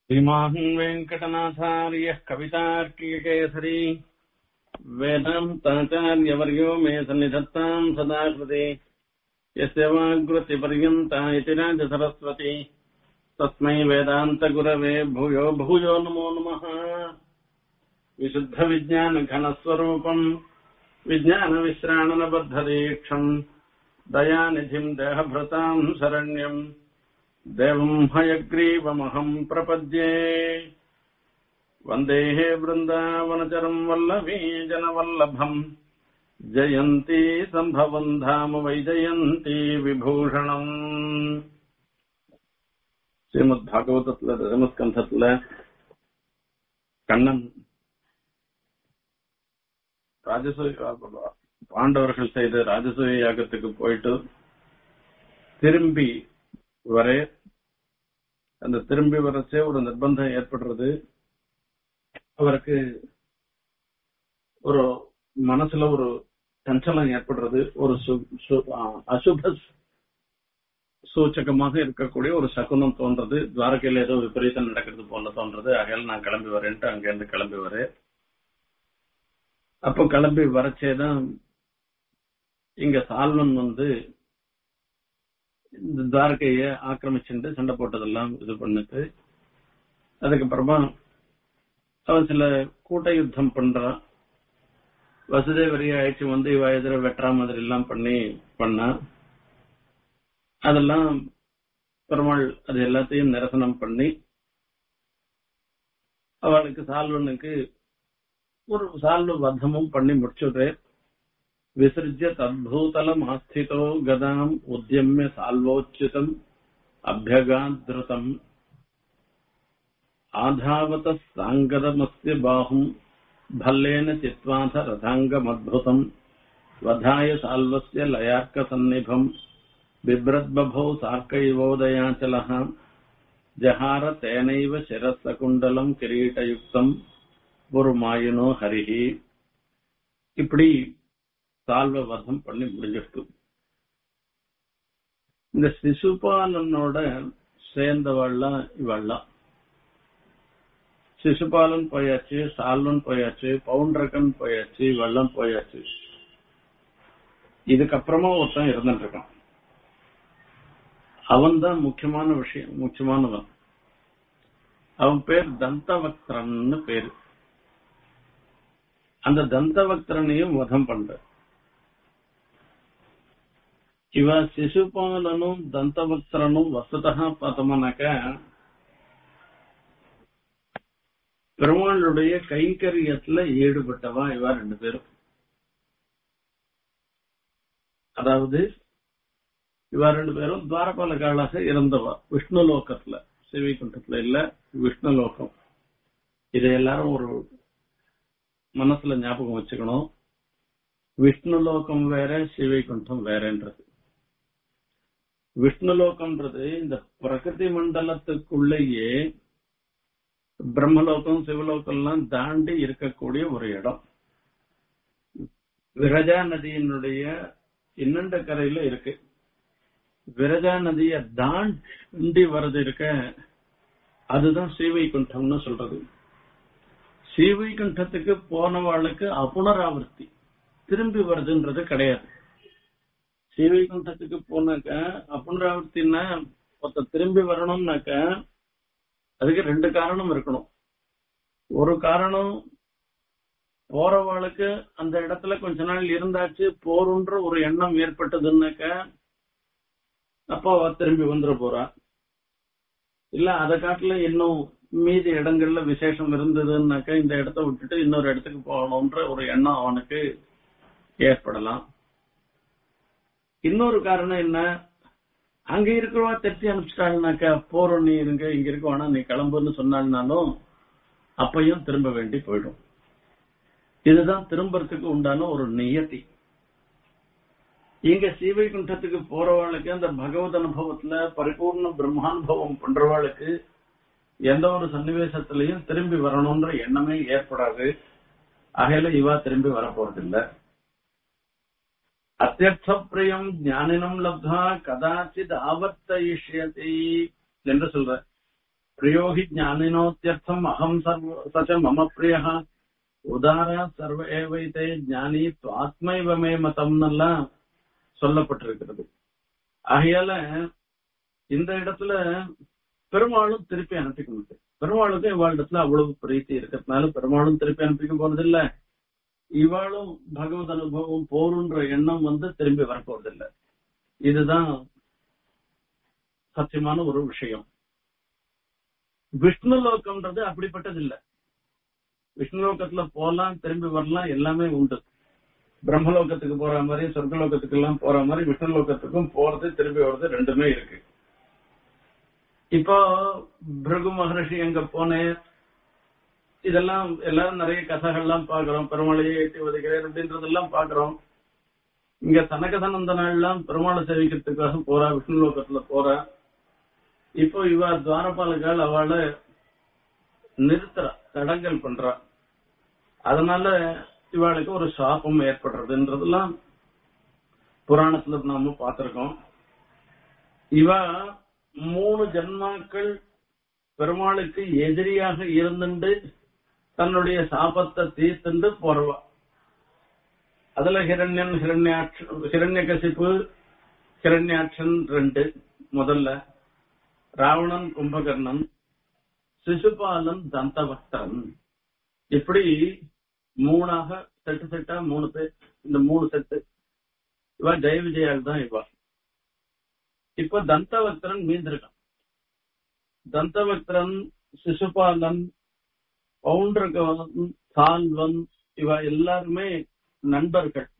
श्रीमान् वेङ्कटनाथार्यः कवितार्किकेसरी वेदान्ताचार्यवर्यो मे सन्निधत्ताम् सदा कृते यस्य वाग्वृत्तिपर्यन्ता इति राजसरस्वती तस्मै वेदान्तगुरवे भूयो भूयो नमो नमः विशुद्धविज्ञानघनस्वरूपम् विज्ञानविश्राणनबद्धदीक्षम् दयानिधिम् देहभृताम् शरण्यम् देवम् हयग्रीवमहम् प्रपद्ये वन्देः वृन्दावनचरम् वल्लभी जनवल्लभम् ஜெயந்தி சம்பவம் தாம வைஜயந்தி விபூஷணம் ஸ்ரீமத் பாகவதத்துல தசமஸ்கந்தத்துல கண்ணன் ராஜசூய பாண்டவர்கள் செய்த ராஜசூய யாகத்துக்கு போயிட்டு திரும்பி வரே அந்த திரும்பி வரச்சே ஒரு நிர்பந்தம் ஏற்படுறது அவருக்கு ஒரு மனசுல ஒரு சஞ்சலம் ஏற்படுறது ஒரு அசுப சூச்சகமாக இருக்கக்கூடிய ஒரு சகுனம் தோன்றது துவாரகையில ஏதோ விபரீதம் நடக்கிறது போல தோன்றது ஆகையால நான் கிளம்பி வரேன்ட்டு அங்கிருந்து கிளம்பி வரேன் அப்போ கிளம்பி வரச்சேதான் இங்க சால்வன் வந்து இந்த துவாரகைய ஆக்கிரமிச்சுட்டு சண்டை போட்டதெல்லாம் இது பண்ணிட்டு அதுக்கப்புறமா அவன் சில கூட்ட யுத்தம் பண்றான் வசுதேவரிய ஆயிடுச்சு வந்து இவ எதிர வெட்டுற மாதிரி எல்லாம் பண்ணி பண்ணா அதெல்லாம் பெருமாள் அது எல்லாத்தையும் நிரசனம் பண்ணி அவளுக்கு சால்வனுக்கு ஒரு சால்வ வதமும் பண்ணி முடிச்சுடுறேன் விசிருஜ்ய தத்பூதலம் ஆஸ்திதோ கதாம் உத்தியமிய சால்வோச்சிதம் அபியகாத்ருதம் ஆதாவத சாங்கதமஸ்ய பாகும் भल्लेन चित्वाथ रथाङ्गमद्भुतम् वधाय साल्वस्य लयार्कसन्निभम् बिभ्रद्बभौ सार्कैवोदयाचलः जहार तेनैव शिरसकुण्डलम् किरीटयुक्तम् புருமாயினோ ஹரிஹி இப்படி சால்வ வதம் பண்ணி முடிஞ்சிருக்கு இந்த சிசுபாலனோட சேர்ந்தவள்லாம் இவள்லாம் சிசுபாலன் போயாச்சு சால்வன் போயாச்சு பவுண்டரகன் போயாச்சு வெள்ளம் போயாச்சு இதுக்கப்புறமா ஒருத்தன் இருந்துட்டு இருக்கான் அவன் தான் முக்கியமான விஷயம் முக்கியமானவன் அவன் பேர் தந்தவக்திரன்னு பேரு அந்த தந்தவக்திரனையும் வதம் பண்ற இவ சிசுபாலனும் தந்தவக்திரனும் வசதா பார்த்தோம்னாக்க பெருமாளுடைய கைங்கரியத்துல ஈடுபட்டவா இவா ரெண்டு பேரும் அதாவது இவா ரெண்டு பேரும் துவாரபாலகாளாக இருந்தவா விஷ்ணு லோகத்துல சிவிகுண்டத்துல இல்ல விஷ்ணு லோகம் இதை எல்லாரும் ஒரு மனசுல ஞாபகம் வச்சுக்கணும் விஷ்ணு லோகம் வேற சிவைகுண்டம் வேறன்றது விஷ்ணு லோகம்ன்றது இந்த பிரகிருதி மண்டலத்துக்குள்ளேயே பிரம்மலோகம் சிவலோகம்லாம் தாண்டி இருக்கக்கூடிய ஒரு இடம் விரஜா நதியினுடைய இன்னண்ட கரையில இருக்கு விரஜா நதிய தாண்டி வர்றது இருக்க அதுதான் ஸ்ரீவைகுண்டம்னு சொல்றது ஸ்ரீவைகுண்டத்துக்கு போனவாளுக்கு அப்புனராவர்த்தி திரும்பி வருதுன்றது கிடையாது ஸ்ரீவைகுண்டத்துக்கு போனாக்க அப்புனராவர்த்தின்னா ஒருத்த திரும்பி வரணும்னாக்க அதுக்கு ரெண்டு காரணம் இருக்கணும் ஒரு காரணம் போறவாளுக்கு அந்த இடத்துல கொஞ்ச நாள் இருந்தாச்சு போருன்ற ஒரு எண்ணம் ஏற்பட்டதுன்னாக்க அப்போ அவ திரும்பி வந்துட போறா இல்ல அதை காட்டுல இன்னும் மீதி இடங்கள்ல விசேஷம் இருந்ததுன்னாக்க இந்த இடத்த விட்டுட்டு இன்னொரு இடத்துக்கு போகணும்ன்ற ஒரு எண்ணம் அவனுக்கு ஏற்படலாம் இன்னொரு காரணம் என்ன அங்க இருக்கிறவா திருத்தி அனுப்பிச்சிட்டாங்கனாக்கா போறோம் நீ இருங்க இங்க இருக்க வேணா நீ கிளம்புன்னு சொன்னாலும் அப்பையும் திரும்ப வேண்டி போயிடும் இதுதான் திரும்பறதுக்கு உண்டான ஒரு நியத்தி இங்க சீவைகுண்டத்துக்கு போறவாளுக்கு அந்த பகவத் அனுபவத்துல பரிபூர்ண பிரம்மானுபவம் பண்றவாளுக்கு எந்த ஒரு சன்னிவேசத்திலையும் திரும்பி வரணும்ன்ற எண்ணமே ஏற்படாது அகையில இவா திரும்பி வரப்போறதில்லை அத்தியர்த்த பிரியம் ஞானினம் லப்தா கதாச்சித் ஆவர்த்தயிஷ்யதி என்று சொல்ற பிரியோ ஹி ஞானினோத்தியர்த்தம் அகம் சர்வ சச்ச மம பிரியா உதாரா சர்வ ஏவைத்தே ஞானி ஆத்மைவமே மதம்னெல்லாம் சொல்லப்பட்டிருக்கிறது ஆகையால இந்த இடத்துல பெருமாளும் திருப்பி அனுப்பிக்க மாட்டேன் பெருமாளுக்கும் இவாளிடத்துல அவ்வளவு பிரீத்தி இருக்கிறதுனால பெருமாளும் திருப்பி அனுப்பிக்க போறதில்ல இவாளும் பகவத் அனுபவம் போருன்ற எண்ணம் வந்து திரும்பி வரப்போறதில்ல இதுதான் சத்தியமான ஒரு விஷயம் விஷ்ணு லோகம்ன்றது அப்படிப்பட்டது இல்ல விஷ்ணு லோகத்துல போலாம் திரும்பி வரலாம் எல்லாமே உண்டு பிரம்மலோகத்துக்கு போற மாதிரி சொர்க்கலோகத்துக்கு எல்லாம் போற மாதிரி விஷ்ணு லோகத்துக்கும் போறது திரும்பி வர்றது ரெண்டுமே இருக்கு இப்போ பிருகு மகர்ஷி எங்க போனேன் இதெல்லாம் எல்லாரும் நிறைய கதைகள்லாம் பாக்குறோம் பெருமாளையே ஏற்றி உதைக்கிறேன் அப்படின்றதெல்லாம் பாக்குறோம் இங்க தனகதனந்தனாள்லாம் பெருமாளை சேவிக்கிறதுக்காக போறா விஷ்ணு லோகத்துல போறா இப்போ இவ துவாரபாலகால் அவளை நிறுத்துறா தடங்கல் பண்றா அதனால இவாளுக்கு ஒரு சாபம் ஏற்படுறதுன்றதெல்லாம் புராணத்துல நாம பார்த்திருக்கோம் இவ மூணு ஜன்மாக்கள் பெருமாளுக்கு எதிரியாக இருந்துட்டு தன்னுடைய சாபத்தை தீர்த்துண்டு போறவா அதுல ஹிரண்யன் ஹிரண்யாட்சன் ஹிரண்யகசிப்பு ஹிரண்யாட்சன் ரெண்டு முதல்ல ராவணன் கும்பகர்ணன் சிசுபாலன் தந்தவக்தன் இப்படி மூணாக செட்டு செட்டா மூணு பேர் இந்த மூணு செட்டு இவ ஜெய விஜயால் தான் இவா இப்ப தந்தவக்தரன் மீந்திருக்கான் தந்தவக்தரன் சிசுபாலன் பவுண்டர்கவன் சால்வன் இவ எல்லாருமே நண்பர்கள்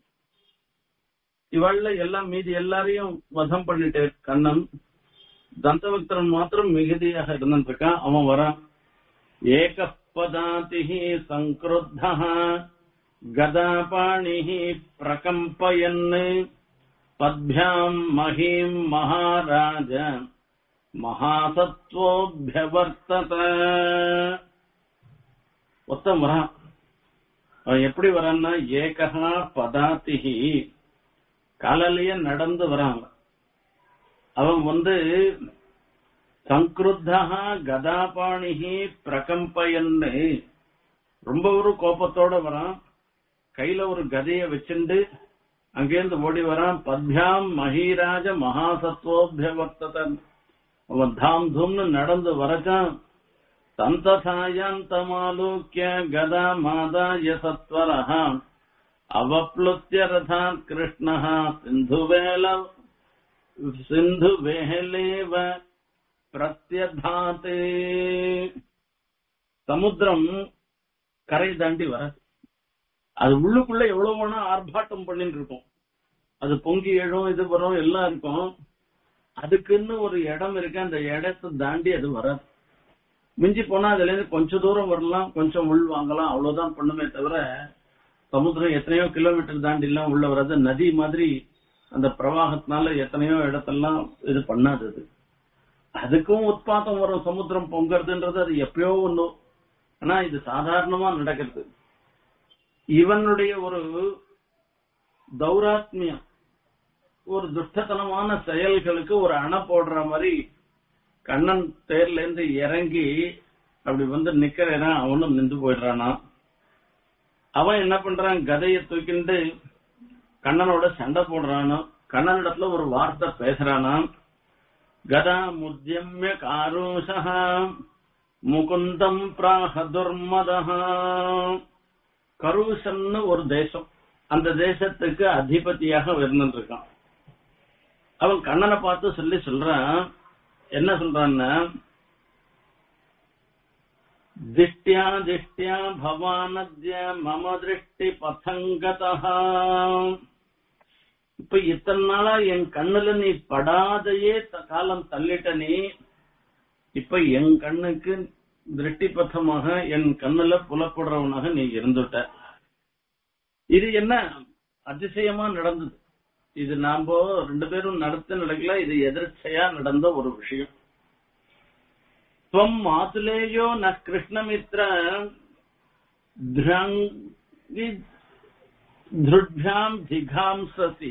இவள்ல எல்லாம் மீதி எல்லாரையும் வதம் பண்ணிட்டு கண்ணன் தந்தவக்தரன் மாத்திரம் மிகுதியாக இருந்துட்டு இருக்கான் அவன் வரான் ஏகப்பதாதி சங்கிருத்த கதாபாணி பிரகம்பயன் பத்யாம் மஹீம் மகாராஜ மகாசத்வோபியவர்த்தத ஒத்தம் வரான் அவன் எப்படி வரான்னா ஏகா பதாதிஹி காலையிலேயே நடந்து வரான் அவன் வந்து சங்கிருத்தா கதாபாணிகி பிரகம்பயன்னு ரொம்ப ஒரு கோபத்தோட வரான் கையில ஒரு கதைய வச்சுண்டு அங்கேருந்து ஓடி வரான் பத்யாம் மஹீராஜ மகாசத்வோபியவர்த்ததன் அவன் தாம் தூம்னு நடந்து வரச்சான் தந்தசாயாந்தமாலோக்கிய கதா மாதாய சத்வரஹ அவப்ளுத்திய ரதாத் கிருஷ்ணः சிந்துவேல சிந்து வேலேவ பிரத்யதாத் சமுத்திரம் கரை தாண்டி வர அது உள்ளுக்குள்ள எவ்வளவு வேணா ஆர்ப்பாட்டம் பண்ணிட்டு இருக்கும் அது பொங்கி எழும் இது வரும் எல்லாம் இருக்கும் அதுக்குன்னு ஒரு இடம் இருக்கு அந்த இடத்தை தாண்டி அது வராது மிஞ்சி போனா அதுல இருந்து கொஞ்ச தூரம் வரலாம் கொஞ்சம் உள் வாங்கலாம் அவ்வளவுதான் பண்ணுமே தவிர சமுத்திரம் எத்தனையோ கிலோமீட்டர் தாண்டி எல்லாம் உள்ள வராது நதி மாதிரி அந்த பிரவாகத்தினால எத்தனையோ இடத்தெல்லாம் இது பண்ணாது அது அதுக்கும் உத்பாதம் வரும் சமுத்திரம் பொங்கறதுன்றது அது எப்பயோ ஒண்ணு ஆனா இது சாதாரணமா நடக்கிறது இவனுடைய ஒரு தௌராத்மியம் ஒரு துஷ்டத்தனமான செயல்களுக்கு ஒரு அணை போடுற மாதிரி கண்ணன் தேர்ல இருந்து இறங்கி அப்படி வந்து நிக்கிறேனா அவனும் நின்று போயிடுறானா அவன் என்ன பண்றான் கதையை தூக்கிண்டு கண்ணனோட சண்டை போடுறானா கண்ணனிடத்துல ஒரு வார்த்தை பேசுறானா கதா முத்தியம்ய காரூஷா முகுந்தம் பிராக துர்மதஹா கரூஷன்னு ஒரு தேசம் அந்த தேசத்துக்கு அதிபதியாக இருந்துருக்கான் அவன் கண்ணனை பார்த்து சொல்லி சொல்றான் என்ன சொல்றான்னா திஷ்டியா திஷ்டியா பவானத்ய மம திருஷ்டி பதங்கதா இப்ப இத்தனை நாளா என் கண்ணுல நீ படாதையே த- காலம் தள்ளிட்ட நீ இப்ப என் கண்ணுக்கு திருஷ்டி பத்தமாக என் கண்ணுல புலப்படுறவனாக நீ இருந்துட்ட இது என்ன அதிசயமா நடந்தது இது நாம ரெண்டு பேரும் நடத்த நடக்கல இது எதிர்ச்சையா நடந்த ஒரு விஷயம் துவம் மாதுலேயோ ந கிருஷ்ணமித்ர திரங்கி திருட்பியாம் ஜிகாம்சசி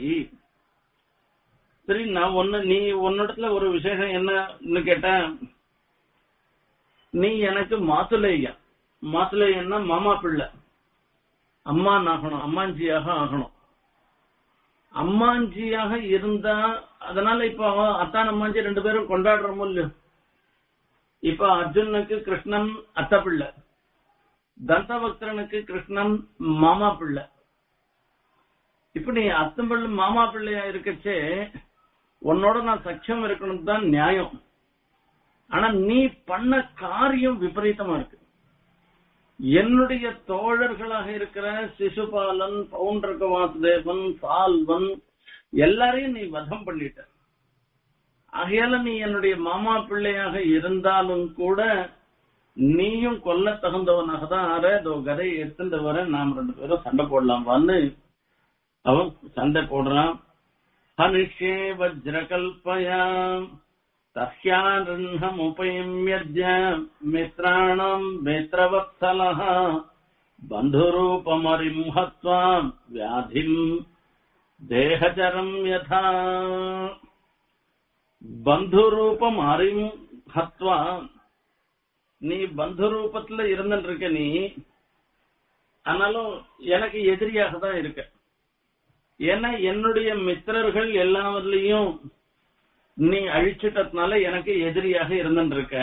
சரி நான் ஒன்னு நீ உன்னிடத்துல ஒரு விசேஷம் என்னன்னு கேட்டேன் நீ எனக்கு மாத்துலேயா மாத்துலேயன்னா மாமா பிள்ளை அம்மான் ஆகணும் அம்மாஞ்சியாக ஆகணும் அம்மாஞ்சியாக இருந்தா அதனால இப்ப அவன் அத்தான் அம்மாஞ்சி ரெண்டு பேரும் கொண்டாடுறோமோ இல்லையோ இப்ப அர்ஜுனுக்கு கிருஷ்ணன் அத்தை பிள்ளை தந்தபக்தனுக்கு கிருஷ்ணன் மாமா பிள்ளை இப்ப நீ அத்தம் பிள்ளை மாமா பிள்ளையா இருக்கச்சே உன்னோட நான் சக்கியம் இருக்கணும் தான் நியாயம் ஆனா நீ பண்ண காரியம் விபரீதமா இருக்கு என்னுடைய தோழர்களாக இருக்கிற சிசுபாலன் பவுண்டர்க வாசுதேவன் சால்வன் எல்லாரையும் நீ வதம் பண்ணிட்ட ஆகையால நீ என்னுடைய மாமா பிள்ளையாக இருந்தாலும் கூட நீயும் கொல்ல தகுந்தவனாக தான் ஆற இதோ கதையை எடுத்துட்டு வர நாம் ரெண்டு பேரும் சண்டை போடலாம் வந்து அவன் சண்டை போடுறான் ஹனிஷே வஜ்ரகல்பயா தஸ்யாருஹமுபயம்யஜ்ய மித்ராணம் மித்ரவத்சலः பந்துரூபமரிம் ஹத்வா வியாதிம் தேகச்சரம் யதா பந்துரூபம் அரிம் ஹத்வா நீ பந்து ரூபத்துல இருந்துட்டு இருக்க நீ ஆனாலும் எனக்கு எதிரியாக தான் இருக்க ஏன்னா என்னுடைய மித்திரர்கள் எல்லாவர்லயும் நீ அழிச்சிட்டதுனால எனக்கு எதிரியாக இருந்துட்டு இருக்க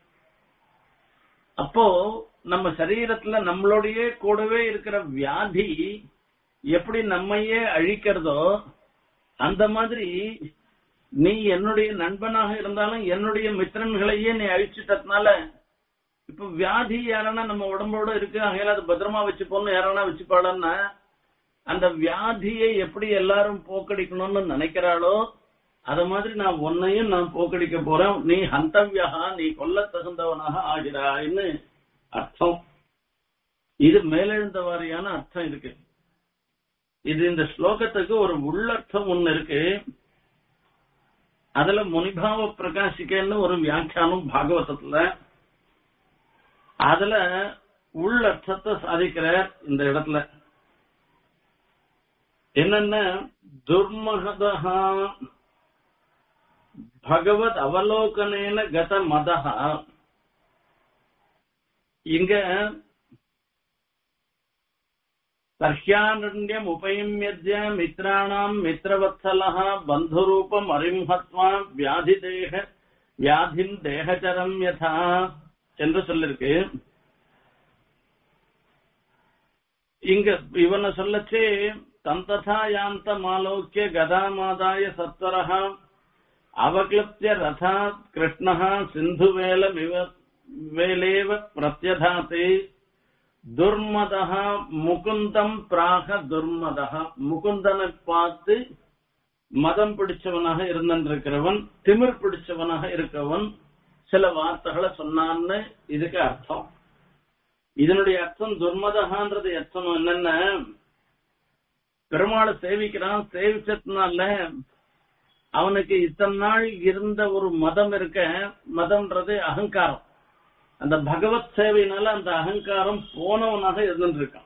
அப்போ நம்ம சரீரத்துல நம்மளுடைய கூடவே இருக்கிற வியாதி எப்படி நம்மையே அழிக்கிறதோ அந்த மாதிரி நீ என்னுடைய நண்பனாக இருந்தாலும் என்னுடைய மித்திரன்களையே நீ அழிச்சிட்டதுனால இப்ப வியாதி யாரனா நம்ம உடம்போட இருக்கு ஆகையால அது பத்திரமா வச்சுப்போம்னு யாரனா வச்சுப்பாளன்னா அந்த வியாதியை எப்படி எல்லாரும் போக்கடிக்கணும்னு நினைக்கிறாளோ அத மாதிரி நான் உன்னையும் நான் போக்கடிக்க போறேன் நீ ஹந்தவ்யா நீ கொல்ல தகுந்தவனாக ஆகிறாய்ன்னு அர்த்தம் இது மேலெழுந்த வாரியான அர்த்தம் இருக்கு இது இந்த ஸ்லோகத்துக்கு ஒரு உள்ளர்த்தம் ஒண்ணு இருக்கு அதுல முனிபாவ பிரகாசிக்கன்னு ஒரு வியாக்கியானம் பாகவதத்துல அதுல உள்ளர்த்தத்தை சாதிக்கிறார் இந்த இடத்துல என்னென்ன துர்மகதா பகவத் அவலோகனேன கத மதஹா இங்க தர்ஹ்யாரண்யம் உபயம்யஜ்ய மித்ராணாம் மித்ரவத்சலः பந்துரூபம் அரிம்ஹத்வா வியாதி தேக வியாதின் தேகச்சரம் யதா என்று சொல்லிருக்கு இங்க இவனை சொல்லச்சே தந்ததா யாந்த மாலோக்கிய கதாமாதாய சத்வரஹ அவக்லப்ய ரதா கிருஷ்ணः சிந்துவேலமிவ வேலேவ பிரத்யதாதே துர்மதः முகுந்தம் பிராக துர்மதः முகுந்தனை பார்த்து மதம் பிடிச்சவனாக இருந்திருக்கிறவன் திமிர் பிடிச்சவனாக இருக்கவன் சில வார்த்தைகளை சொன்னான்னு இதுக்கு அர்த்தம் இதனுடைய அர்த்தம் துர்மதகான்றது அர்த்தம் என்னென்ன பெருமாளை சேவிக்கிறான் சேவிச்சதுனால அவனுக்கு இத்தனை நாள் இருந்த ஒரு மதம் இருக்க மதம்ன்றது அகங்காரம் அந்த பகவத் சேவையினால அந்த அகங்காரம் போனவனாக இருந்துட்டு இருக்கான்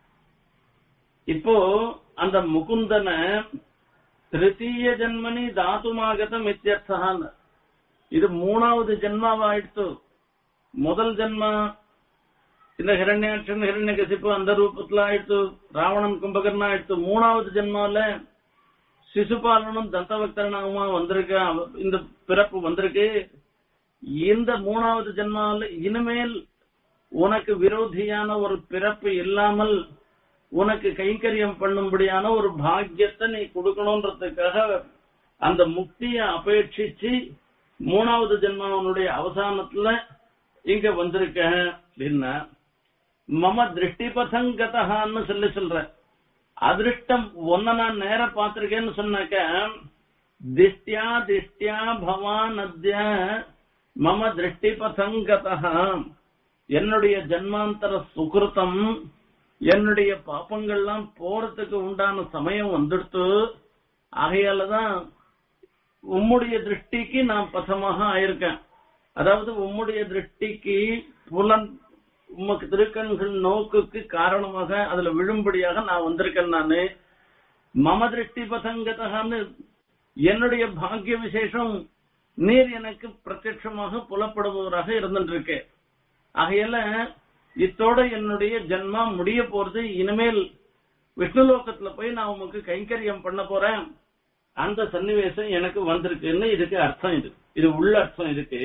இப்போ அந்த முகுந்தனை திருத்தீய ஜன்மனி தாத்துமாகதம் இத்தியர்த்தகான்னு இது மூணாவது ஜென்மாவாயிடுத்து முதல் ஜென்மா இந்த ஹிரண்யாட்சன் ஹிரண்யகசிப்பு அந்த ரூபத்துல ஆயிடுத்து ராவணன் கும்பகர்ணா ஆயிடுத்து மூணாவது ஜென்மால சிசுபாலனும் தந்தபக்தனாகுமா வந்திருக்க அவ- இந்த பிறப்பு வந்திருக்கு இந்த மூணாவது ஜென்மால இனிமேல் உனக்கு விரோதியான ஒரு பிறப்பு இல்லாமல் உனக்கு கைங்கரியம் பண்ணும்படியான ஒரு பாக்கியத்தை நீ கொடுக்கணுன்றதுக்காக அந்த முக்தியை அபேட்சிச்சு மூணாவது ஜென்மாவனுடைய அவசானத்துல இங்க வந்திருக்க அப்படின்னா மம திருஷ்டிபதங்கதான்னு சொல்லி சொல்ற அதிருஷ்டம் ஒன்ன நான் நேர பார்த்திருக்கேன்னு சொன்னாக்க திஷ்டியா திஷ்டியா பவான் அத்ய மம திருஷ்டிபதங்கதா என்னுடைய ஜன்மாந்தர சுகிருத்தம் என்னுடைய பாப்பங்கள்லாம் போறதுக்கு உண்டான சமயம் வந்துடுத்து ஆகையாலதான் உம்முடைய திருஷ்டிக்கு நான் பசமாக ஆயிருக்கேன் அதாவது உம்முடைய திருஷ்டிக்கு புலன் உமக்கு திருக்கண்கள் நோக்குக்கு காரணமாக அதுல விழும்படியாக நான் வந்திருக்கேன் நானு மம திருஷ்டி பசங்கதான்னு என்னுடைய பாக்கிய விசேஷம் நீர் எனக்கு பிரத்யட்சமாக புலப்படுபவராக இருந்துருக்கேன் ஆகையால இத்தோட என்னுடைய ஜென்மா முடிய போறது இனிமேல் விஷ்ணுலோகத்துல போய் நான் உமக்கு கைங்கரியம் பண்ண போறேன் அந்த சன்னிவேசம் எனக்கு வந்திருக்குன்னு இதுக்கு அர்த்தம் இது இது உள்ள அர்த்தம் இதுக்கு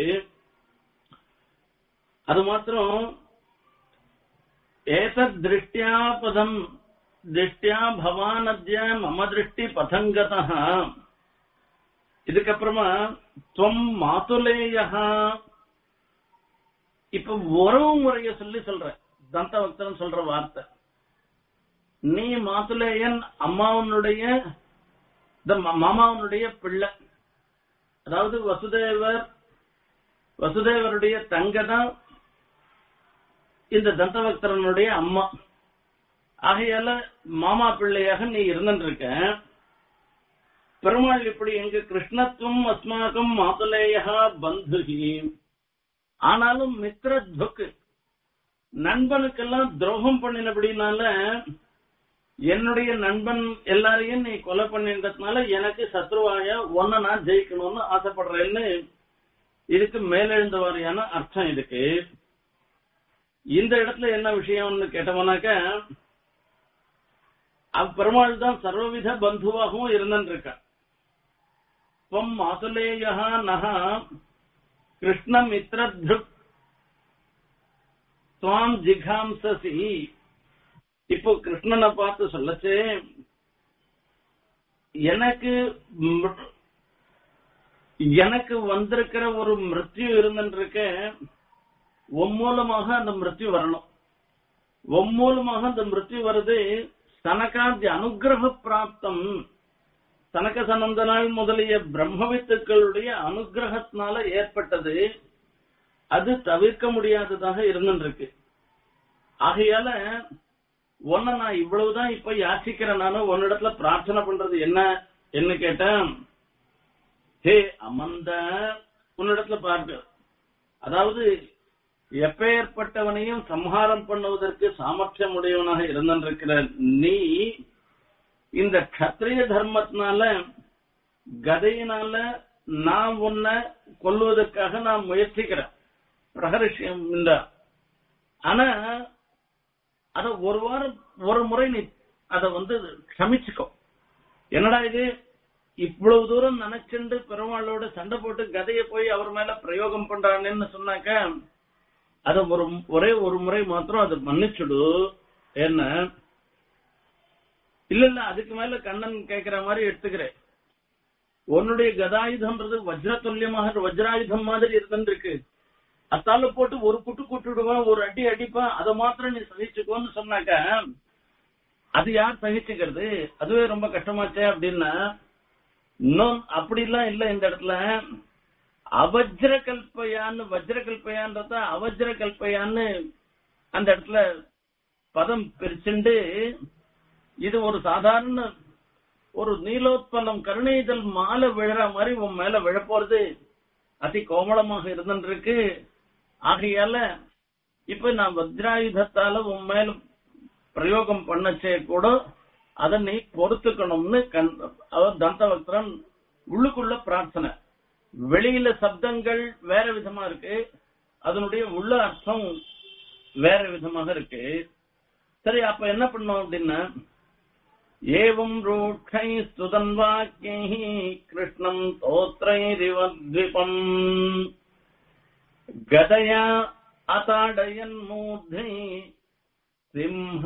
அது மாத்திரம் ஏதத் திருஷ்டியா பதம் திருஷ்டியா பவானத்ய மம திருஷ்டி பதங்கதா இதுக்கப்புறமா துவம் மாதுலேயா இப்ப உறவு முறைய சொல்லி சொல்ற தந்தவக்தன் சொல்ற வார்த்தை நீ மாதுலேயன் அம்மாவனுடைய இந்த ம- மாமாவனுடைய பிள்ளை அதாவது வசுதேவர் வசுதேவருடைய தங்க தான் இந்த தந்தவக்தரனுடைய அம்மா ஆகையால மாமா பிள்ளையாக நீ இருந்திருக்க பெருமாள் இப்படி எங்க கிருஷ்ணத்துவம் அஸ்மாக்கம் மாதுலேயா பந்துகி ஆனாலும் மித்ர துக்கு நண்பனுக்கெல்லாம் துரோகம் பண்ணினபடினால என்னுடைய நண்பன் எல்லாரையும் நீ கொலை பண்ணின்றதுனால எனக்கு சத்ருவாய ஒன்ன நான் ஜெயிக்கணும்னு ஆசைப்படுறேன்னு இதுக்கு மேலெழுந்த வாரியான அர்த்தம் இதுக்கு இந்த இடத்துல என்ன விஷயம்னு கேட்டோம்னாக்க அவ் பெருமாள் தான் சர்வவித பந்துவாகவும் இருந்திருக்கா துவம் மாதுலேயா நகா கிருஷ்ண மித்ரத்ருக் துவாம் ஜிகாம்சசி இப்போ கிருஷ்ணனை பார்த்து சொல்லச்சே எனக்கு மிரு- எனக்கு வந்திருக்கிற ஒரு மிருத்யு இருந்துருக்க உன் மூலமாக அந்த மிருத்யு வரணும் உன் மூலமாக அந்த மிருத்யு வருது சனகாந்தி அனுகிரக பிராப்தம் சனக சனந்தனால் முதலிய பிரம்மவித்துக்களுடைய அனுகிரகத்தினால ஏற்பட்டது அது தவிர்க்க முடியாததாக இருந்துருக்கு ஆகையால உன்னை நான் இவ்வளவுதான் இப்ப யாச்சிக்கிறேன் நானும் உன்னிடத்துல பிரார்த்தனை பண்றது என்ன என்ன கேட்டேன் ஹே அமந்த உன்னிடத்துல பார்க்க அதாவது எப்பேற்பட்டவனையும் சம்ஹாரம் பண்ணுவதற்கு சாமர்த்தியம் உடையவனாக இருந்திருக்கிற நீ இந்த கத்திரிய தர்மத்தினால கதையினால நான் உன்னை கொல்வதற்காக நான் முயற்சிக்கிறேன் பிரகரிஷியம் இந்த ஆனா அத ஒரு வாரம் ஒரு முறை நீ அத வந்து க்ஷமிச்சுக்கோ என்னடா இது இவ்வளவு தூரம் நினைச்சுண்டு பெருமாளோட சண்டை போட்டு கதையை போய் அவர் மேல பிரயோகம் பண்றானேன்னு சொன்னாக்க அத ஒரு ஒரே ஒரு முறை மாத்திரம் அதை மன்னிச்சுடு என்ன இல்ல இல்ல அதுக்கு மேல கண்ணன் கேக்குற மாதிரி எடுத்துக்கிறேன் உன்னுடைய கதாயுதம்ன்றது வஜ்ர துல்லியமாக வஜ்ராயுதம் மாதிரி இருந்துருக்கு அத்தால போட்டு ஒரு குட்டு குட்டுடுவான் ஒரு அடி அடிப்பான் அதை மாத்திரம் நீ சகிச்சுக்கோன்னு சொன்னாக்க அது யார் சகிச்சுக்கிறது அதுவே ரொம்ப கஷ்டமாச்சே அப்படின்னா இன்னும் அப்படிலாம் இல்ல இந்த இடத்துல அவஜ்ர கல்பையான்னு வஜ்ர கல்பையான்றத அவஜ்ர கல்பையான்னு அந்த இடத்துல பதம் பிரிச்சுண்டு இது ஒரு சாதாரண ஒரு நீலோத்பலம் கருணைதல் மாலை விழற மாதிரி உன் மேல விழப்போறது அதி கோமளமாக இருந்துருக்கு ஆகையால இப்ப நான் வஜ்ராயுதத்தால உன் மேல பிரயோகம் பண்ணச்சே கூட அதை நீ பொறுத்துக்கணும்னு கண் அவர் தந்தவக்தரன் உள்ளுக்குள்ள பிரார்த்தனை வெளியில சப்தங்கள் வேற விதமா இருக்கு அதனுடைய உள்ள அர்த்தம் வேற விதமாக இருக்கு சரி அப்ப என்ன பண்ணோம் அப்படின்னா ஏவம் ரூட்சை சுதன் வாக்கியை கிருஷ்ணம் தோத்ரைரிவத்விபம் கதயா அதாடயன் மூர்த்தை சிம்ஹ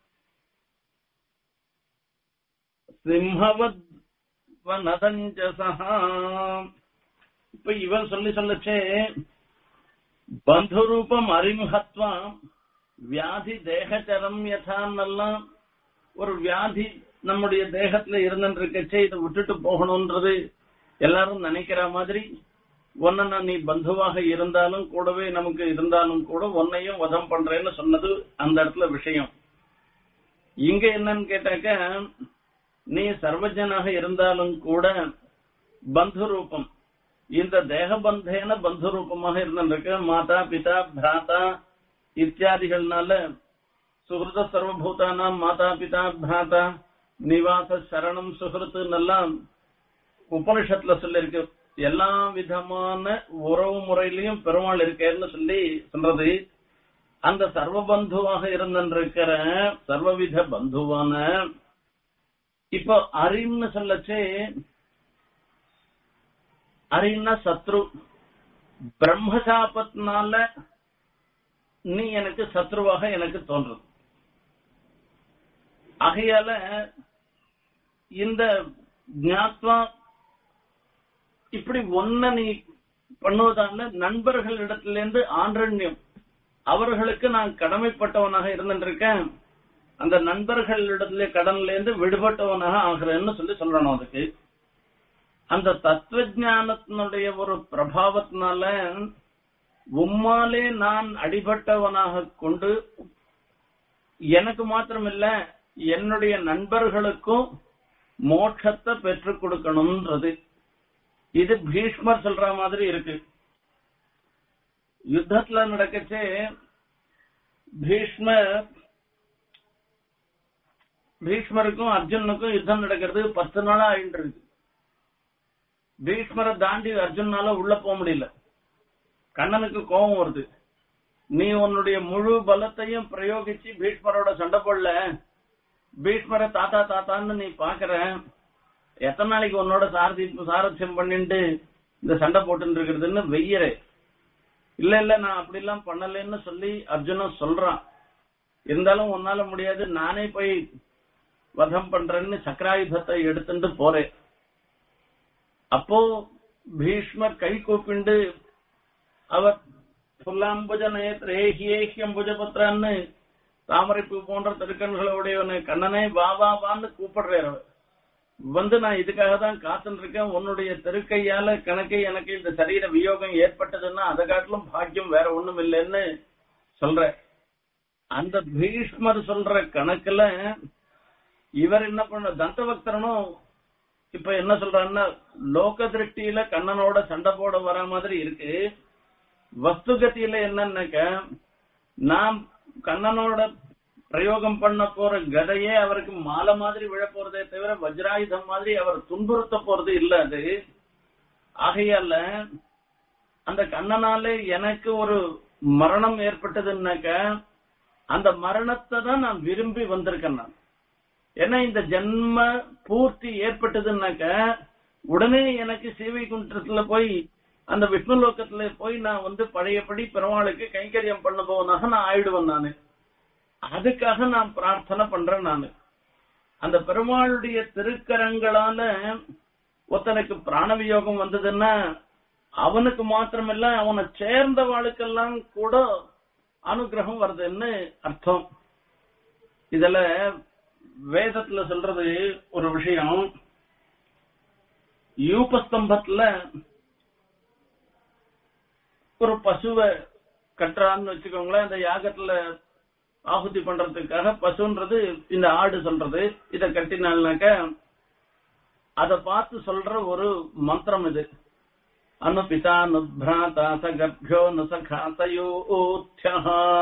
சிம்ஹவத் வனதஞ்சசா இப்ப இவன் சொல்லி சொல்லச்சே பந்துரூபம் அரிமுகத்வா வியாதி தேகச்சரம் யதான்னெல்லாம் ஒரு வியாதி நம்முடைய தேகத்துல இருந்துருக்கச்சே இதை விட்டுட்டு போகணும்ன்றது எல்லாரும் நினைக்கிற மாதிரி உன்னை நான் நீ பந்துவாக இருந்தாலும் கூடவே நமக்கு இருந்தாலும் கூட உன்னையும் வதம் பண்றேன்னு சொன்னது அந்த இடத்துல விஷயம் இங்க என்னன்னு கேட்டாக்க நீ சர்வஜனாக இருந்தாலும் கூட பந்து ரூபம் இந்த தேகபந்தேன பந்து ரூபமாக இருந்திருக்க மாதா பிதா பிராதா இத்தியாதிகள்னால சுகிருத சர்வபூதானாம் மாதா பிதா பிராதா நிவாச சரணம் சுகிருத்துன்னெல்லாம் உபனிஷத்துல சொல்லிருக்கு எல்லா விதமான உறவு முறையிலையும் பெருமாள் இருக்கேன்னு சொல்லி சொல்றது அந்த சர்வ பந்துவாக இருந்திருக்கிற சர்வவித பந்துவான இப்போ அரின்னு சொல்லச்சே அரின்னா சத்ரு பிரம்மசாபத்தினால நீ எனக்கு சத்ருவாக எனக்கு தோன்றுது ஆகையால இந்த ஞாத்வா இப்படி ஒன்ன நீ பண்ணுவதால நண்பர்களிடத்திலிருந்து ஆன்றண்யம் அவர்களுக்கு நான் கடமைப்பட்டவனாக இருந்திருக்கேன் அந்த நண்பர்களிடத்துல கடன்ல இருந்து விடுபட்டவனாக ஆகிறேன்னு சொல்லி சொல்லணும் அதுக்கு அந்த தத்துவ ஞானத்தினுடைய ஒரு பிரபாவத்தினால உம்மாலே நான் அடிபட்டவனாக கொண்டு எனக்கு மாத்திரமில்ல என்னுடைய நண்பர்களுக்கும் மோட்சத்தை பெற்றுக் கொடுக்கணும்ன்றது இது பீஷ்மர் சொல்ற மாதிரி இருக்கு யுத்தத்துல நடக்கச்சே பீஷ்மர் பீஷ்மருக்கும் அர்ஜுனுக்கும் யுத்தம் நடக்கிறது பத்து நாளா ஆயிட்டு இருக்கு பீஷ்மரை தாண்டி அர்ஜுனால உள்ள போக முடியல கண்ணனுக்கு கோபம் வருது நீ உன்னுடைய முழு பலத்தையும் பிரயோகிச்சு பீஷ்மரோட சண்டை போடல பீஷ்மரை தாத்தா தாத்தான்னு நீ பாக்குற எத்தனை நாளைக்கு உன்னோட சாரதி சாரத்தியம் பண்ணிட்டு இந்த சண்டை போட்டு இருக்கிறதுன்னு வெய்யறே இல்ல இல்ல நான் அப்படி எல்லாம் பண்ணலன்னு சொல்லி அர்ஜுனன் சொல்றான் இருந்தாலும் உன்னால முடியாது நானே போய் வதம் பண்றேன்னு சக்கராயுதத்தை எடுத்துட்டு போறேன் அப்போ பீஷ்மர் கை கூப்பிண்டு அவர் புல்லாம்புஜ நேத்ரேஹியேஹியம்புஜ பத்திரன்னு தாமரைப்பூ போன்ற திருக்கண்களுடையவனு கண்ணனே வா வா வான்னு கூப்பிடுறார் அவர் வந்து நான் இதுக்காக தான் காத்துட்டு இருக்கேன் உன்னுடைய திருக்கையால கணக்கு எனக்கு இந்த சரீர வியோகம் ஏற்பட்டதுன்னா அதை காட்டிலும் பாக்கியம் வேற ஒண்ணும் இல்லைன்னு சொல்ற அந்த பீஷ்மர் சொல்ற கணக்குல இவர் என்ன பண்ண தந்தபக்தரனும் இப்ப என்ன சொல்றாருன்னா லோக திருஷ்டியில கண்ணனோட சண்டை போட வர மாதிரி இருக்கு வஸ்துகத்தியில என்னன்னாக்க நாம் கண்ணனோட பிரயோகம் பண்ண போற கதையே அவருக்கு மாலை மாதிரி விழ போறதே தவிர வஜ்ராயுதம் மாதிரி அவர் துன்புறுத்த போறது இல்ல அது ஆகையால அந்த கண்ணனாலே எனக்கு ஒரு மரணம் ஏற்பட்டதுன்னாக்க அந்த மரணத்தை தான் நான் விரும்பி வந்திருக்கேன் நான் ஏன்னா இந்த ஜென்ம பூர்த்தி ஏற்பட்டதுன்னாக்க உடனே எனக்கு சேவை குன்றத்துல போய் அந்த விஷ்ணு லோகத்துல போய் நான் வந்து பழையபடி பெருமாளுக்கு கைங்கரியம் பண்ண போவனாக நான் ஆயிடுவேன் நானு அதுக்காக நான் பிரார்த்தனை பண்றேன் நானு அந்த பெருமாளுடைய திருக்கரங்களால ஒருத்தனுக்கு பிராணவியோகம் வந்ததுன்னா அவனுக்கு மாத்திரமில்ல அவனை சேர்ந்தவாளுக்கெல்லாம் கூட அனுகிரகம் வருதுன்னு அர்த்தம் இதுல வேதத்துல சொல்றது ஒரு விஷயம் யூபஸ்தம்பத்துல ஒரு பசுவை கட்டுறான்னு வச்சுக்கோங்களேன் இந்த யாகத்துல ஆகுதி பண்றதுக்காக பசுன்றது இந்த ஆடு சொல்றது இத கட்டினால்னாக்க அத பார்த்து சொல்ற ஒரு மந்திரம் இது அனுபிதா நுப்ராதா சகர்பியோ நுசகாசயோத்யா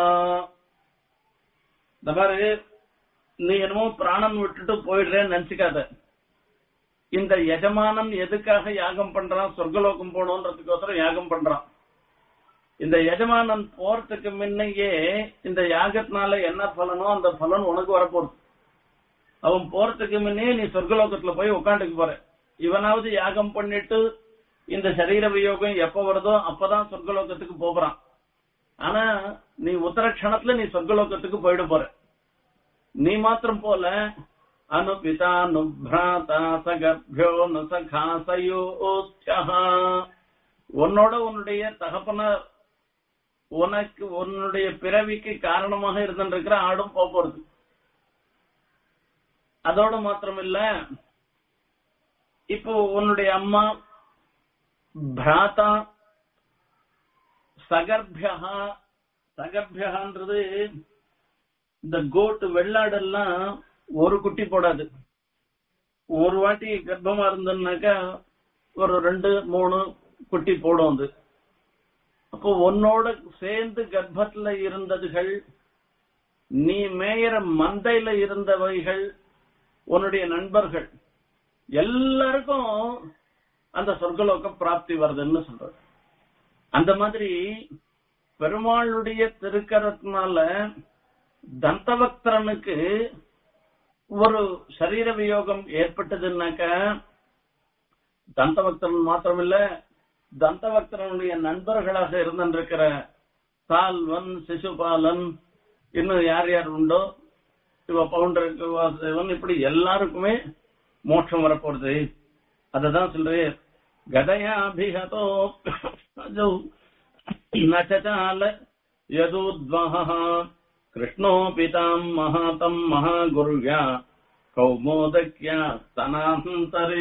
இந்த மாதிரி நீ என்னமோ பிராணம் விட்டுட்டு போயிடுறேன்னு நினைச்சுக்காத இந்த எஜமானன் எதுக்காக யாகம் பண்றான் சொர்க்கலோகம் போகணுன்றதுக்கோசரம் யாகம் பண்றான் இந்த எஜமானன் போறதுக்கு முன்னையே இந்த யாகத்தினால என்ன பலனோ அந்த பலன் உனக்கு வரப்போகுது அவன் போறதுக்கு முன்னே நீ சொர்க்கலோகத்துல போய் உட்காந்துக்கு போற இவனாவது யாகம் பண்ணிட்டு இந்த சரீர வியோகம் எப்ப வருதோ அப்பதான் சொர்க்கலோகத்துக்கு போறான் ஆனா நீ உத்தரக்ஷணத்துல நீ சொர்க்கலோகத்துக்கு போயிட போற நீ மாத்திரம் போல அனுபிதா நுப்ராதா சகர்பியோ நுசகாசயோத்யா உன்னோட உன்னுடைய தகப்பன உனக்கு உன்னுடைய பிறவிக்கு காரணமாக இருந்திருக்கிற ஆடும் போக போறது அதோட மாத்திரம் இல்ல இப்போ உன்னுடைய அம்மா பிராத்தா சகர்பியா சகர்பியன்றது இந்த கோட்டு வெள்ளாடெல்லாம் ஒரு குட்டி போடாது ஒரு வாட்டி கர்ப்பமா இருந்ததுனாக்கா ஒரு ரெண்டு மூணு குட்டி போடும் அது அப்போ உன்னோட சேர்ந்து கர்ப்பத்துல இருந்ததுகள் நீ மேயற மந்தையில இருந்தவைகள் உன்னுடைய நண்பர்கள் எல்லாருக்கும் அந்த சொர்க்கலோக பிராப்தி வருதுன்னு சொல்றது அந்த மாதிரி பெருமாளுடைய திருக்கரத்தினால தந்தவக்திரனுக்கு ஒரு சரீர வியோகம் ஏற்பட்டதுன்னாக்க தந்தவக்தரன் மாத்திரமில்ல தந்தவக்தரனுடைய நண்பர்களாக இருந்திருக்கிற சால்வன் சிசுபாலன் இன்னும் யார் யார் உண்டோ இவ பவுண்டருக்கு வாசுதேவன் இப்படி எல்லாருக்குமே மோட்சம் வரப்போறது அததான் சொல்றேன் கதயாபிஹதோ நச்சால யதூத்வஹ கிருஷ்ணோபி தாம் மகாதம் மகாகுருயா கௌமோதக்யா ஸ்தனாந்தரே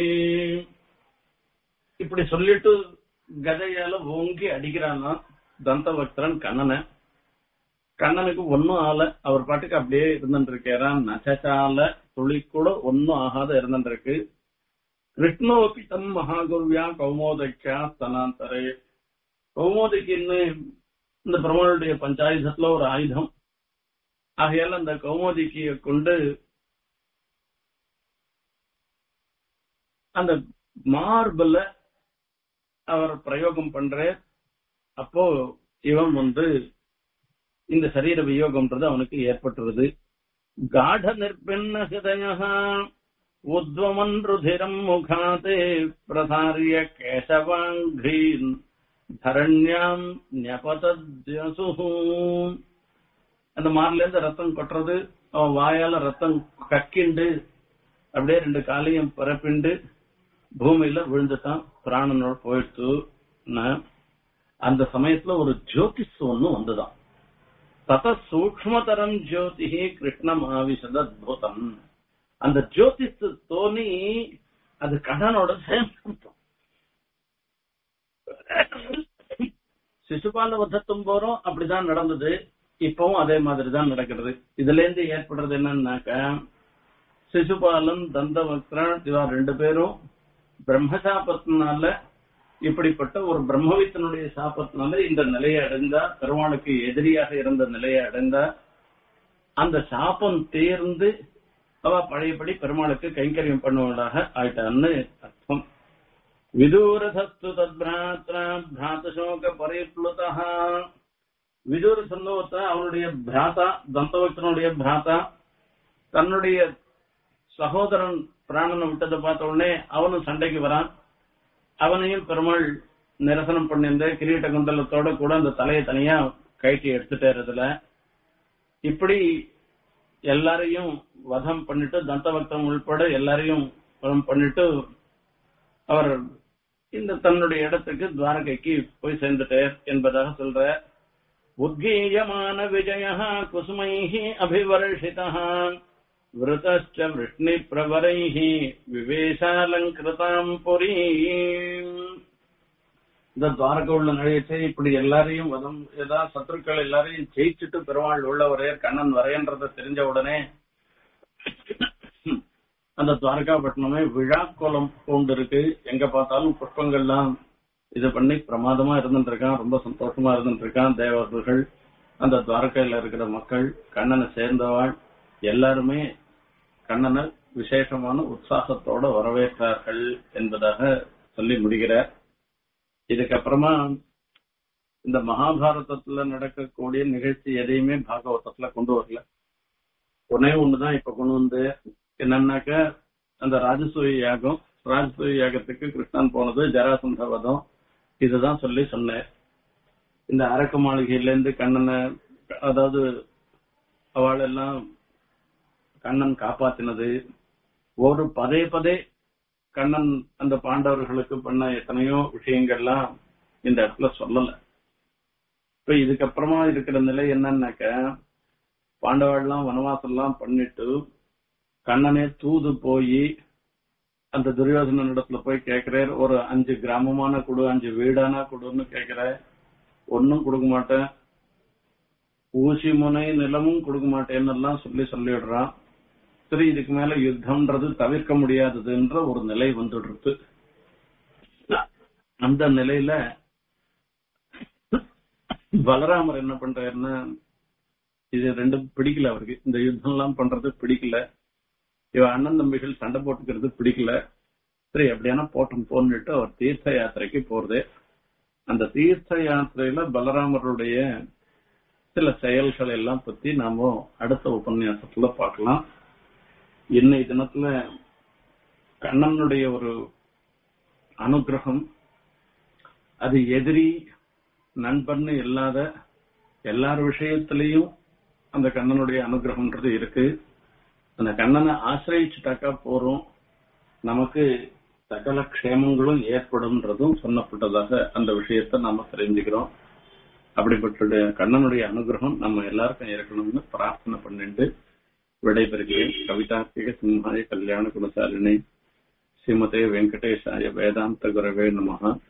இப்படி சொல்லிட்டு கதையால ஓங்கி அடிக்கிறானா தந்தபக்தரன் கண்ணனை கண்ணனுக்கு ஒன்னும் ஆகல அவர் பாட்டுக்கு அப்படியே இருந்துட்டு இருக்கிறான் நச்சால துளி கூட ஒன்னும் ஆகாத இருந்துட்டு இருக்கு கிருஷ்ணோபி தம் மகாகுருவியா கௌமோதக்யா ஸ்தனாந்தரே கௌமோதிக்குன்னு இந்த பிரம்மனுடைய பஞ்சாயுதத்துல ஒரு ஆயுதம் ஆகையால அந்த கௌமோதிக்கிய கொண்டு அந்த மார்புல அவர் பிரயோகம் பண்ற அப்போ இவன் வந்து இந்த சரீர வியோகம்ன்றது அவனுக்கு ஏற்பட்டுருது காட நிர்பின்ன ஹிருதய உத்வமன் ருதிரம் முகாதே பிரசாரிய கேசவாங்கீன் தரண்யாம் ஞபதத்யசு அந்த மார்ல இருந்து ரத்தம் கொட்டுறது அவன் வாயால ரத்தம் கக்கிண்டு அப்படியே ரெண்டு காலையும் பரப்பிண்டு பூமியில விழுந்துட்டான் பிராணனோட போயிடுத்து அந்த சமயத்துல ஒரு ஜோதிஷ் ஒண்ணு வந்துதான் தத சூக்மதரம் ஜோதி கிருஷ்ணம் ஆவிஷத அத்புதம் அந்த ஜோதிஷ் தோணி அது கடனோட சேர்ந்து சிசுபால வதத்தும் போறோம் அப்படிதான் நடந்தது இப்பவும் அதே மாதிரி தான் நடக்கிறது இதுல இருந்து ஏற்படுறது என்னன்னாக்க சிசுபாலன் தந்தவக்ரன் இவா ரெண்டு பேரும் பிரம்மசாபத்தினால இப்படிப்பட்ட ஒரு பிரம்மவித்தனுடைய சாபத்தினால இந்த நிலையை அடைந்தா பெருமாளுக்கு எதிரியாக இருந்த நிலையை அடைந்தா அந்த சாபம் தேர்ந்து அவ பழையபடி பெருமாளுக்கு கைங்கரியம் பண்ணுவதாக ஆயிட்டான்னு அர்த்தம் விதூரசஸ்து தத்ராத்ரா பிராத்தசோக பரிப்ளுதா விதூர சொன்னவத்த அவனுடைய பிராத்தா தந்தவக்தனுடைய பிராத்தா தன்னுடைய சகோதரன் பிராணனை விட்டதை பார்த்த உடனே அவனும் சண்டைக்கு வரான் அவனையும் பெருமாள் நிரசனம் பண்ணிருந்த கிரீட்ட குண்டலத்தோட கூட அந்த தலையை தனியா கழட்டி எடுத்துட்டேறதுல இப்படி எல்லாரையும் வதம் பண்ணிட்டு தந்தபக்தம் உள்பட எல்லாரையும் வதம் பண்ணிட்டு அவர் இந்த தன்னுடைய இடத்துக்கு துவாரகைக்கு போய் சேர்ந்துட்டார் என்பதாக சொல்ற உத்கீயமான விஜய குசுமைஹி அபிவர்ஷிதா விருதச்ச விஷ்ணி பிரவரைஹி விவேசாலங்கிருதாம் புரி இந்த துவாரக உள்ள நிலையத்தை இப்படி எல்லாரையும் வதம் ஏதாவது சத்துருக்கள் எல்லாரையும் ஜெயிச்சுட்டு பெருமாள் உள்ளவரே கண்ணன் வரையன்றத தெரிஞ்ச உடனே அந்த துவாரகாப்பட்டினமே விழா கோலம் பூண்டு இருக்கு எங்க பார்த்தாலும் புஷ்பங்கள்லாம் இது பண்ணி பிரமாதமா இருந்துட்டு இருக்கான் ரொம்ப சந்தோஷமா இருந்துட்டு இருக்கான் தேவர்கள் அந்த துவாரகையில இருக்கிற மக்கள் கண்ணனை சேர்ந்தவாள் எல்லாருமே கண்ணனை விசேஷமான உற்சாகத்தோட வரவேற்றார்கள் என்பதாக சொல்லி முடிகிறார் இதுக்கப்புறமா இந்த மகாபாரதத்துல நடக்கக்கூடிய நிகழ்ச்சி எதையுமே பாகவதத்துல கொண்டு வரல ஒன்னே ஒண்ணுதான் இப்ப கொண்டு வந்து என்னன்னாக்க அந்த ராஜசூய யாகம் ராஜசூய யாகத்துக்கு கிருஷ்ணன் போனது ஜராசந்த வதம் இதுதான் சொல்லி சொன்னேன் இந்த அரக்க மாளிகையில இருந்து கண்ணனை அதாவது அவள் எல்லாம் கண்ணன் காப்பாத்தினது ஒரு பதே பதே கண்ணன் அந்த பாண்டவர்களுக்கு பண்ண எத்தனையோ விஷயங்கள்லாம் இந்த இடத்துல சொல்லல இப்ப இதுக்கப்புறமா இருக்கிற நிலை என்னன்னாக்க பாண்டவர்கள்லாம் வனவாசம் எல்லாம் பண்ணிட்டு கண்ணனே தூது போய் அந்த துரியோதனன் இடத்துல போய் கேக்குறார் ஒரு அஞ்சு கிராமமான குடு அஞ்சு வீடானா குடுன்னு கேக்குற ஒன்னும் கொடுக்க மாட்டேன் ஊசி முனை நிலமும் கொடுக்க மாட்டேன்னு எல்லாம் சொல்லி சொல்லிடுறான் சரி இதுக்கு மேல யுத்தம்ன்றது தவிர்க்க முடியாததுன்ற ஒரு நிலை வந்துடுறது அந்த நிலையில பலராமர் என்ன பண்றாருன்னா இது ரெண்டும் பிடிக்கல அவருக்கு இந்த யுத்தம் எல்லாம் பண்றது பிடிக்கல இவ அண்ணன் தம்பிகள் சண்டை போட்டுக்கிறது பிடிக்கல சரி எப்படியான போட்டும் போன்னுட்டு அவர் தீர்த்த யாத்திரைக்கு போறது அந்த தீர்த்த யாத்திரையில பலராமருடைய சில செயல்கள் எல்லாம் பத்தி நாம அடுத்த உபன்யாசத்துல பார்க்கலாம் இன்னை தினத்துல கண்ணனுடைய ஒரு அனுகிரகம் அது எதிரி நண்பன்னு இல்லாத எல்லார் விஷயத்திலையும் அந்த கண்ணனுடைய அனுகிரகம்ன்றது இருக்கு அந்த கண்ணனை ஆசிரியிச்சுட்டாக்கா போறோம் நமக்கு சகல க்ஷேமங்களும் ஏற்படும்ன்றதும் சொன்னப்பட்டதாக அந்த விஷயத்த நாம தெரிஞ்சுக்கிறோம் அப்படிப்பட்ட கண்ணனுடைய அனுகிரகம் நம்ம எல்லாருக்கும் இருக்கணும்னு பிரார்த்தனை பண்ணிட்டு விடைபெறுகிறேன் கவிதார்த்திக சிம்ஹாய கல்யாண குணசாலினி ஸ்ரீமதே வெங்கடேஷாய வேதாந்த குரவே நமஹ